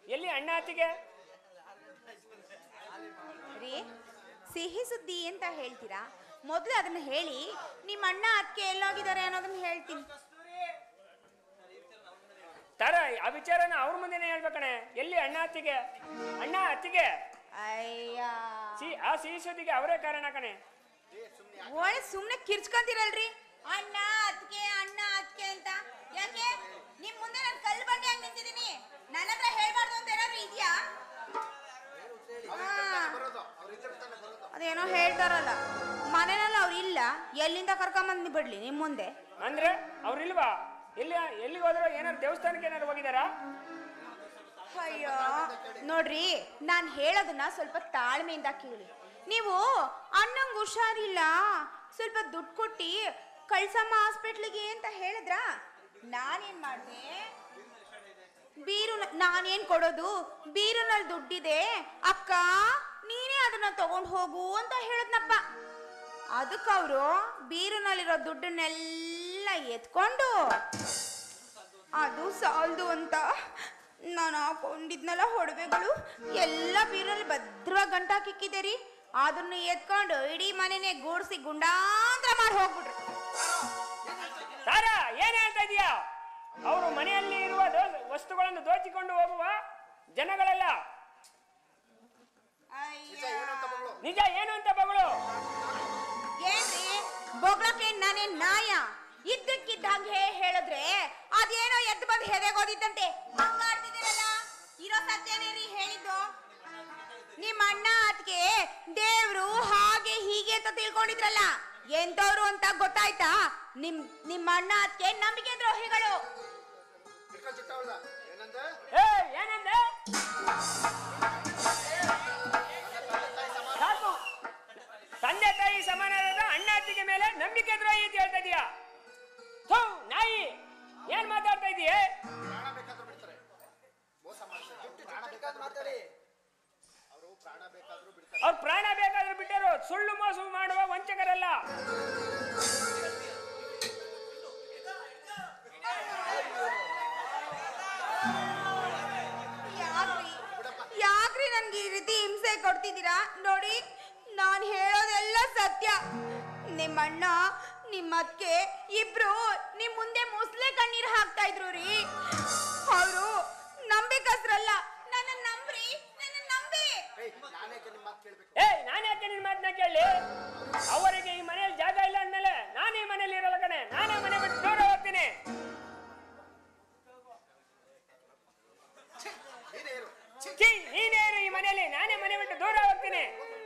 ಎಲ್ಲಿ ಅಣ್ಣ ಅತ್ತಿಗೆ ರೀ ಸಿಹಿ ಸುದ್ದಿ ಅಂತ ಹೇಳ್ತೀರಾ ಮೊದಲು ಅದನ್ನ ಹೇಳಿ ನಿಮ್ಮ ಅಣ್ಣ ಅದಕ್ಕೆ ಎಲ್ಲೋಗಿದ್ದಾರೆ ಅನ್ನೋದನ್ನ ಹೇಳ್ತೀನಿ ತಾರ ಆ ವಿಚಾರನ ಅವ್ರ ಮುಂದೆನೆ ಹೇಳ್ಬೇಕಣೆ ಎಲ್ಲಿ ಅಣ್ಣ ಅತ್ತಿಗೆ ಅಣ್ಣ ಅತ್ತಿಗೆ ಅಯ್ಯ ಸಿ ಆ ಸಿಹಿ ಸುದ್ದಿಗೆ ಅವರೇ ಕಾರಣ ಕಣೆ ಒಳ್ಳೆ ಸುಮ್ನೆ ಕಿರ್ಚ್ಕೊಂತೀರಲ್ರಿ ಅಣ್ಣ ಅದಕ್ಕೆ ಅಣ್ಣ ಅದಕ್ಕೆ ಅಂತ ಯಾಕೆ ನಿಮ್ ಮುಂದೆ ನಾನು ಕಲ್ಲು ಬಂಡೆ ಹಂಗ್ ನಿಂತಿದ್ದೀನಿ ನನ್ನ ಹತ್ರ ಹೇಳ್ಬಾರ್ದು ಅಂತ ಏನಾದ್ರು ಇದೆಯಾ ಅದೇನೋ ಹೇಳ್ತಾರಲ್ಲ ಮನೆಯಲ್ಲಿ ಅವ್ರು ಇಲ್ಲ ಎಲ್ಲಿಂದ ಕರ್ಕೊಂಬಂದ್ ಬಿಡ್ಲಿ ನಿಮ್ ಮುಂದೆ ಅಂದ್ರೆ ಅವ್ರಿಲ್ವಾ ಎಲ್ಲಿ ಎಲ್ಲಿಗೆ ಹೋದ್ರು ಏನಾದ್ರು ದೇವಸ್ಥಾನಕ್ಕೆ ಏನಾದ್ರು ಹೋಗಿದಾರಾ ಅಯ್ಯೋ ನೋಡ್ರಿ ನಾನ್ ಹೇಳೋದನ್ನ ಸ್ವಲ್ಪ ತಾಳ್ಮೆಯಿಂದ ಕೇಳಿ ನೀವು ಅಣ್ಣಂಗ್ ಹುಷಾರಿಲ್ಲ ಸ್ವಲ್ಪ ದುಡ್ಡು ಕೊಟ್ಟಿ ಕಳ್ಸಮ್ಮ ಹಾಸ್ಪಿಟ್ಲಿಗೆ ಅಂತ ಹೇಳಿದ್ರ ನಾನೇನ್ ಮಾಡ್ದೆ ಬೀರು ನಾನೇನ್ ಕೊಡೋದು ಬೀರುನಲ್ಲಿ ದುಡ್ಡಿದೆ ಅಕ್ಕ ನೀನೇ ಅದನ್ನ ತಗೊಂಡು ಹೋಗು ಅಂತ ಹೇಳದ್ನಪ್ಪ ಅದಕ್ಕೆ ಅವರು ಬೀರುನಲ್ಲಿರೋ ದುಡ್ಡನ್ನೆಲ್ಲ ಎತ್ಕೊಂಡು ಅದು ಸಾಲದು ಅಂತ ನಾನು ಹಾಕೊಂಡಿದ್ನಲ್ಲ ಒಡವೆಗಳು ಎಲ್ಲ ಬೀರಲ್ಲಿ ಭದ್ರವಾಗಿ ಗಂಟಾಕಿಕ್ಕಿದೆ ರೀ ಅದನ್ನ ಎತ್ಕೊಂಡು ಇಡೀ ಮನೆನೇ ಗೂಡ್ಸಿ ಗುಂಡಾಂತರ ಮಾಡಿ ಹೋಗ್ಬಿಟ್ರು ತಾರ ಏನ್ ಹೇಳ್ತಾ ಇದೀಯಾ ಅವರು ಮನೆಯಲ್ಲಿ ಇರುವ ದೋ- ವಸ್ತುಗಳನ್ನು ದೋಚಿಕೊಂಡು ಹೋಗುವ ಜನಗಳೆಲ್ಲ ನಿಜ ಏನು ಅಂತ ಬಗಳು ಏನ್ರಿ ಬೊಗ್ಳಕ್ಕೆ ನಾನೇ ನಾಯ ಇದ್ದಕ್ಕಿದ್ದಂಗೆ ಹೇಳಿದ್ರೆ ಅದೇನೋ ಎದ್ದು ಬಂದು ಹೆದೆಗೋದಿದ್ದಂತೆ ಹಂಗಾಡ್ತಿದ್ದೀರಲ್ಲ ಇರೋ ಸತ್ಯನೇ ರೀ ಹೇಳಿದ್ದು ನಿಮ್ಮ ಅಣ್ಣ ಅದಕ್ಕೆ ದೇವ್ರು ಹಾಗೆ ಹೀಗೆ ಅಂತ ತಿಳ್ಕೊಂಡಿದ್ರಲ್ಲ ಎಂತವ್ರು ಅಂತ ಗೊತ್ತಾಯ್ತಾ ನಿಮ್ ನಿಮ್ಮ ಅಣ್ಣ ಅದಕ್ಕೆ ನಂಬಿಕೆ ದ್ರೋಹಿಗಳು ಏ ಏನಂದೆ ಸಾಕು ತಂದೆ ತಾಯಿ ಸಮಾನವಾದ ಅಣ್ಣ ಅತ್ತಿಗೆ ಮೇಲೆ ನಂಬಿಕೆ ದ್ರೋಹಿ ಅಂತ ಹೇಳ್ತಾ ಇದೀಯಾ ಥು, ನಾಯಿ ಏನ್ ಮಾತಾಡ್ತಾ ಇದೀಯ ಅವ್ರ ಪ್ರಾಣ ಬೇಕಾದ್ರೂ ಬಿಟ್ಟರು ಸುಳ್ಳು ಮೋಸ ಮಾಡುವ ವಂಚಕರಲ್ಲ ಯಾಕ್ರಿ ಯಾಕ್ರಿ ನನ್ಗೆ ಈ ರೀತಿ ಹಿಂಸೆ ಕೊಡ್ತಿದ್ದೀರಾ ನೋಡಿ ನಾನು ಹೇಳೋದೆಲ್ಲ ಸತ್ಯ ನಿಮ್ಮಣ್ಣ ನಿಮ್ಮ ಅಕ್ಕೆ ಇಬ್ರು ನಿಮ್ ಮುಂದೆ ಮುಸ್ಲೆ ಕಣ್ಣೀರ್ ಹಾಕ್ತಾ ಇದ್ರು ರೀ ಅವರು ನಂಬಿಕಸ್ರಲ್ಲ ನನ್ನ ನಂಬ್ರಿ ನನ್ನ ನಂಬಿ ಏ ನಾನು ಯಾಕೆ ನಿನ್ ಮಾತನ್ನ ಕೇಳಿ ಅವರಿಗೆ ಈ ಮನೆಯಲ್ಲಿ ಜಾಗ ಇಲ್ಲ ಅಂದ್ಮೇಲೆ ನಾನು ಈ ಮನೆಯಲ್ಲಿ ಇರಲ್ಲ ಕಣೆ ನಾನೇ ಮನೆ ಬಿಟ್ಟು ದೂರ ಹೋಗ್ತೀನಿ ಛೀ, ನೀನೇ ಇರು ಈ ಮನೆಯಲ್ಲಿ ನಾನೇ ಮನೆ ಬಿಟ್ಟು ದೂರ ಹೋಗ್ತೀನಿ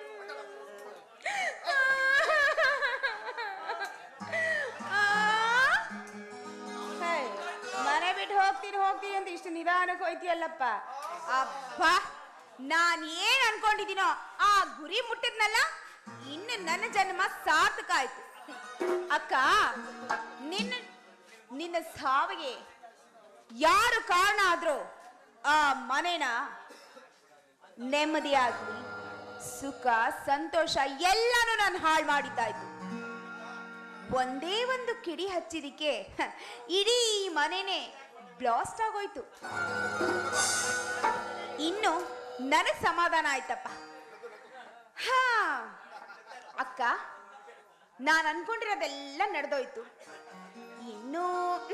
ಹೇ, ಮನೆ ಬಿಟ್ಟು ಹೋಗ್ತೀನಿ ಹೋಗ್ತೀನಿ ಅಂತ ಇಷ್ಟು ನಿಧಾನಕ್ಕೆ ಹೋಯ್ತಿಯಲ್ಲಪ್ಪ ಅಬ್ಬಾ ನಾನ್ ಏನ್ ಅನ್ಕೊಂಡಿದ್ದೀನೋ ಆ ಗುರಿ ಮುಟ್ಟಿದ್ನಲ್ಲ ಇನ್ನು ನನ್ನ ಜನ್ಮ ಸಾರ್ಥಕ ಆಯ್ತು ಅಕ್ಕ ನಿನ್ನ ನಿನ್ನ ಸಾವಿಗೆ ಯಾರು ಕಾರಣ ಆದ್ರೂ ಆ ಮನೆನ ನೆಮ್ಮದಿಯಾಗ್ಲಿ ಸುಖ ಸಂತೋಷ ಎಲ್ಲಾನು ನಾನು ಹಾಳು ಮಾಡಿದ್ದಾಯ್ತು ಒಂದೇ ಒಂದು ಕಿಡಿ ಹಚ್ಚಿದಿಕ್ಕೆ ಹ, ಇಡೀ ಮನೆನೇ ಬ್ಲಾಸ್ಟ್ ಆಗೋಯ್ತು ಇನ್ನು ನನಗ್ ಸಮಾಧಾನ ಆಯ್ತಪ್ಪ ಹಾ ಅಕ್ಕ ನಾನು ಅನ್ಕೊಂಡಿರೋದೆಲ್ಲ ನಡೆದೋಯ್ತು ಇನ್ನು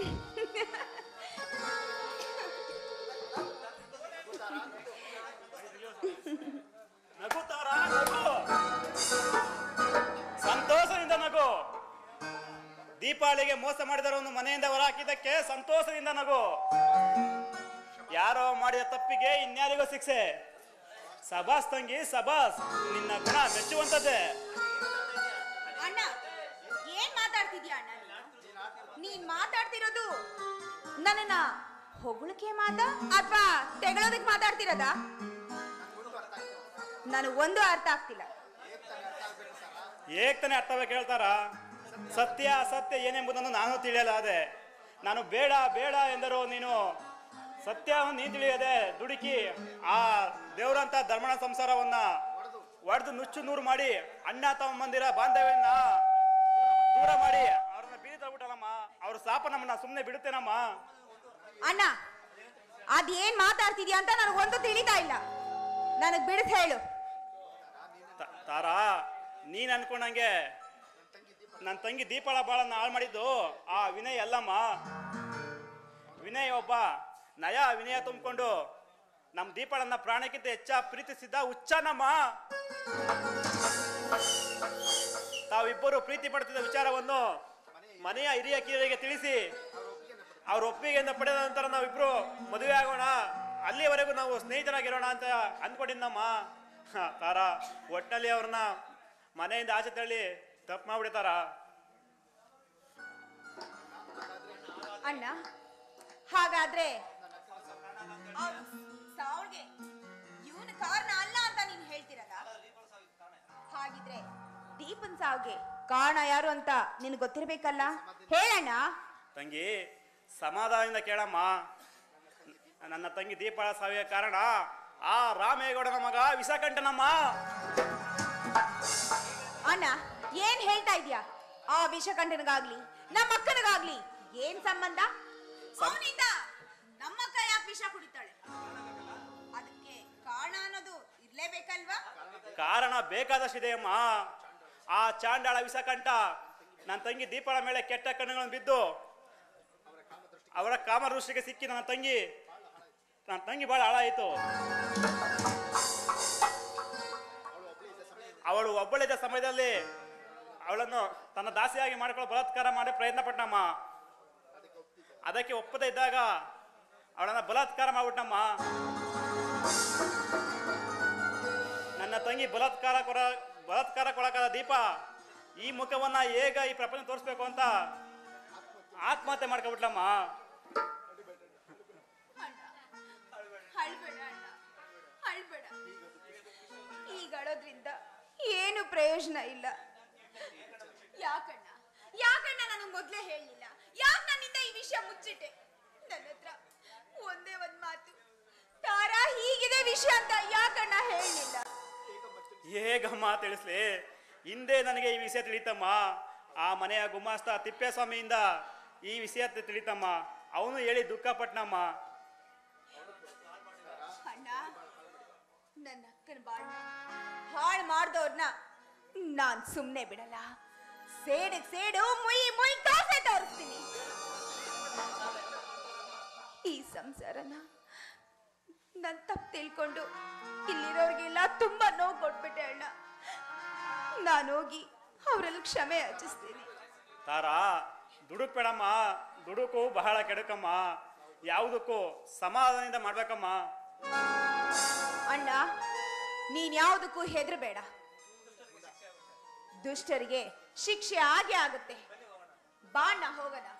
ನಗುತ್ತಾರ ನಗು ಸಂತೋಷದಿಂದ ನಗು ದೀಪಾವಳಿಗೆ ಮೋಸ ಮಾಡಿದವರನ್ನು ಮನೆಯಿಂದ ಹೊರಹಾಕಿದ್ದಕ್ಕೆ ಸಂತೋಷದಿಂದ ನಗು ಯಾರೋ ಮಾಡಿದ ತಪ್ಪಿಗೆ ಇನ್ಯಾರಿಗೋ ಶಿಕ್ಷೆ ಸಬಾಸ್ ತಂಗಿ ಸಬಾಸ್ ನಿನ್ನ ಗುಣ ಮೆಚ್ಚುವಂತದ್ದೇ ಅಣ್ಣ ಏನ್ ಮಾತಾಡ್ತಿದ್ಯಾ ಅಣ್ಣ ನೀನು? ನೀನ್ ಮಾತಾಡ್ತಿರೋದು ನನ್ನನ್ನ ಹೊಗಳಿಕೆ ಮಾತಾ ಅಥವಾ ತೆಗಳೋದಕ್ಕೆ ಮಾತಾಡ್ತಿರೋದ ನನಗೆ ಒಂದು ಅರ್ಥ ಆಗ್ತಿಲ್ಲ ಏಕ್ ತಾನೇ ಅರ್ಥವೇ ಕೇಳ್ತಾರ ಸತ್ಯ ಅಸತ್ಯ ಏನೆಂಬುದನ್ನು ನಾನು ತಿಳಿಯಲಾದೆ ನಾನು ಬೇಡ ಬೇಡ ಎಂದರು ನೀನು ಸತ್ಯವನ್ನು ನೀ ತಿಳಿಯದೆ ದುಡುಕಿ ಆ ದೇವರಂತ ಧರ್ಮಣ ಸಂಸಾರವನ್ನ ಒಡೆದು ನುಚ್ಚು ನೂರು ಮಾಡಿ ಅಣ್ಣ ತಮ್ಮಂದಿರ ಬಾಂಧವ್ಯನ್ನ ದೂರ ಮಾಡಿ ಅವ್ರನ್ನ ಬೀದಿ ತಗ್ಬಿಟ್ಟಲ್ಲಮ್ಮ ಅವ್ರ ಸಾಪ ನಮ್ಮನ್ನ ಸುಮ್ಮನೆ ಬಿಡುತ್ತೇನಮ್ಮ ಅಣ್ಣ ಅದೇನ್ ಮಾತಾಡ್ತಿದ್ಯಾ ಅಂತ ನನಗೊಂದು ತಿಳಿತಾ ಇಲ್ಲ ನನಗ್ ಬಿಡಿಸ್ ಹೇಳು ತ- ತಾರಾ ನೀನ್ ಅನ್ಕೊಂಡಂಗೆ ನನ್ನ ತಂಗಿ ದೀಪಾಳ ಬಾಳನ್ನ ಹಾಳು ಮಾಡಿದ್ದು ಆ ವಿನಯ್ ಅಲ್ಲಮ್ಮ ವಿನಯ್ ಒಬ್ಬ ನಯ ವಿನಯ ತುಂಬಿಕೊಂಡು ನಮ್ಮ ದೀಪಾಳನ್ನ ಪ್ರಾಣಕ್ಕಿಂತ ಹೆಚ್ಚ ಪ್ರೀತಿಸಿದ್ದ ಹುಚ್ಚನಮ್ಮ ತಾವಿಬ್ಬರು ಪ್ರೀತಿ ಪಡ್ತಿದ್ದ ವಿಚಾರವನ್ನು ಮನೆಯ ಹಿರಿಯ ಕಿರಿಯರಿಗೆ ತಿಳಿಸಿ ಅವ್ರ ಒಪ್ಪಿಗೆಯಿಂದ ಪಡೆದ ನಂತರ ನಾವಿಬ್ರು ಮದುವೆ ಆಗೋಣ ಅಲ್ಲಿಯವರೆಗೂ ನಾವು ಸ್ನೇಹಿತರಾಗಿರೋಣ ಅಂತ ಅಂದ್ಕೊಂಡಿದ್ದಮ್ಮ ಹ, ತಾರಾ ಒಟ್ಟಿನಲ್ಲಿ ಅವ್ರನ್ನ ಮನೆಯಿಂದ ಆಚೆ ತಳ್ಳಿ ತಪ್ಪು ಮಾಡ್ಬಿಡ್ತಾರ ಅಣ್ಣ ಹಾಗಾದ್ರೆ ಸಾವ್ಗೆ ಇವನ ಕಾರಣ ಅಲ್ಲ ಅಂತ ನೀನ್ ಹೇಳ್ತಿರಲ್ಲ ಹಾಗಿದ್ರೆ ದೀಪನ್ ಸಾವ್ಗೆ ಕಾರಣ ಯಾರು ಅಂತ ನಿನ್ಗೆ ಗೊತ್ತಿರ್ಬೇಕಲ್ಲ ಹೇಳಣ್ಣ ತಂಗಿ ಸಮಾಧಾನದಿಂದ ಕೇಳಮ್ಮ ನನ್ನ ತಂಗಿ ದೀಪಾಳ ಸಾವಿಗೆ ಕಾರಣ ಆ ರಾಮೇಗೌಡನ ಮಗ ವಿಷಕಂಠನಮ್ಮ ಅಣ್ಣ ಏನ್ ಹೇಳ್ತಾ ಇದ್ಯಾ ಆ ವಿಷಕಂಠನಿಗಾಗ್ಲಿ ನಮ್ಮ ಅಕ್ಕನಿಗಾಗ್ಲಿ ಏನ್ ಸಂಬಂಧ ಅವನಿಂದ ನಮ್ಮ ಅಕ್ಕ ಯಾಕೆ ವಿಷ ಕುಡಿತಾಳೆ ಅದಕ್ಕೆ ಕಾರಣ ಅನ್ನೋದು ಇರ್ಲೇಬೇಕಲ್ವಾ ಕಾರಣ ಬೇಕಾದಷ್ಟಿದೆಯಮ್ಮ ಆ ಚಾಂಡಾಳ ವಿಷಕಂಠ ನನ್ನ ತಂಗಿ ದೀಪಾಳ ಮೇಲೆ ಕೆಟ್ಟ ಕಣ್ಣುಗಳನ್ನು ಬಿದ್ದು ಅವರ ಕಾಮದೃಷ್ಟಿಗೆ ಸಿಕ್ಕಿ ನನ್ನ ತಂಗಿ ನನ್ನ ತಂಗಿ ಬಹಳ ಹಾಳಾಯಿತು ಅವಳು ಒಬ್ಬಳಿದ್ದ ಸಮಯದಲ್ಲಿ ಅವಳನ್ನು ತನ್ನ ದಾಸಿಯಾಗಿ ಮಾಡಿಕೊಳ್ಳೋ ಬಲಾತ್ಕಾರ ಮಾಡಿ ಪ್ರಯತ್ನ ಪಟ್ಟನಮ್ಮ ಅದಕ್ಕೆ ಒಪ್ಪದೇ ಇದ್ದಾಗ ಅವಳನ್ನ ಬಲಾತ್ಕಾರ ಮಾಡ್ಬಿಟ್ಟಮ್ಮ ನನ್ನ ತಂಗಿ ಬಲಾತ್ಕಾರ ಕೊರ ಬಲಾತ್ಕಾರಕ್ಕೊಳಗಾದ ದೀಪ ಈ ಮುಖವನ್ನ ಹೇಗ ಈ ಪ್ರಪಂಚ ತೋರಿಸ್ಬೇಕು ಅಂತ ಆತ್ಮಹತ್ಯೆ ಮಾಡ್ಕೊಬಿಟ್ಲಮ್ಮ ಅಳ್ಬೇಡ ಅಣ್ಣ ಅಳ್ಬೇಡ ಈಗ ಅಳೋದ್ರಿಂದ ಏನು ಪ್ರಯೋಜನ ಇಲ್ಲ ಯಾಕಣ್ಣ ಯಾಕಣ್ಣ ನನಗೆ ಮೊದ್ಲೇ ಹೇಳಲಿಲ್ಲ ಯಾಕೆ ನನ್ನಿಂದ ಈ ವಿಷಯ ಮುಚ್ಚಿಟ್ಟೆ ನನ್ನ ಹತ್ರ ಒಂದೇ ಒಂದ್ ಮಾತು ತಾರಾ ಹೀಗಿದೆ ವಿಷಯ ಅಂತ ಯಾಕಣ್ಣ ಹೇಳಲಿಲ್ಲ ಹೇಗಮ್ಮ ತಿಳಿಸ್ಲಿ ಹಿಂದೆ ನನಗೆ ಈ ವಿಷಯ ತಿಳಿತಮ್ಮ ಆ ಮನೆಯ ಗುಮಾಸ್ತ ತಿಪ್ಪೇಸ್ವಾಮಿಯಿಂದ ಈ ವಿಷಯ ತಿ- ತಿಳಿತಮ್ಮ ಅವನು ಹೇಳಿ ದುಃಖ ಪಟ್ನಮ್ಮ ಅಣ್ಣ ನನ್ನ ಅಕ್ಕನ ಬಾಳ್ ಹಾಳು ಮಾಡ್ದವ್ರನ್ನ ನಾನ್ ಸುಮ್ನೆ ಬಿಡಲ್ಲ ಸೇಡಿಗ್ ಸೇಡು ಮುಯಿ ಮುಯಿ ಕಾಸೆ ತೋರಿಸ್ತೀನಿ ಈ ಸಂಸಾರನ ನನ್ ತಪ್ಪು ತಿಳ್ಕೊಂಡು ಇಲ್ಲಿರೋರ್ಗೆಲ್ಲ ತುಂಬಾ ನೋವು ಕೊಟ್ಬಿಟ್ಟೆ ಅಣ್ಣ ನಾನು ಹೋಗಿ ಅವರಲ್ಲಿ ಕ್ಷಮೆ ಯಾಚಿಸ್ತೀನಿ ತಾರಾ ದುಡುಕ್ ಬೇಡಮ್ಮ ದುಡುಕು ಬಹಳ ಕೆಡುಕಮ್ಮ ಯಾವುದಕ್ಕೂ ಸಮಾಧಾನದಿಂದ ಮಾಡ್ಬೇಕಮ್ಮ ಅಣ್ಣ ನೀನ್ ಯಾವುದಕ್ಕೂ ಹೆದರಬೇಡ ದುಷ್ಟರಿಗೆ ಶಿಕ್ಷೆ ಆಗೇ ಆಗುತ್ತೆ ಬಾಣ್ಣ ಹೋಗೋಣ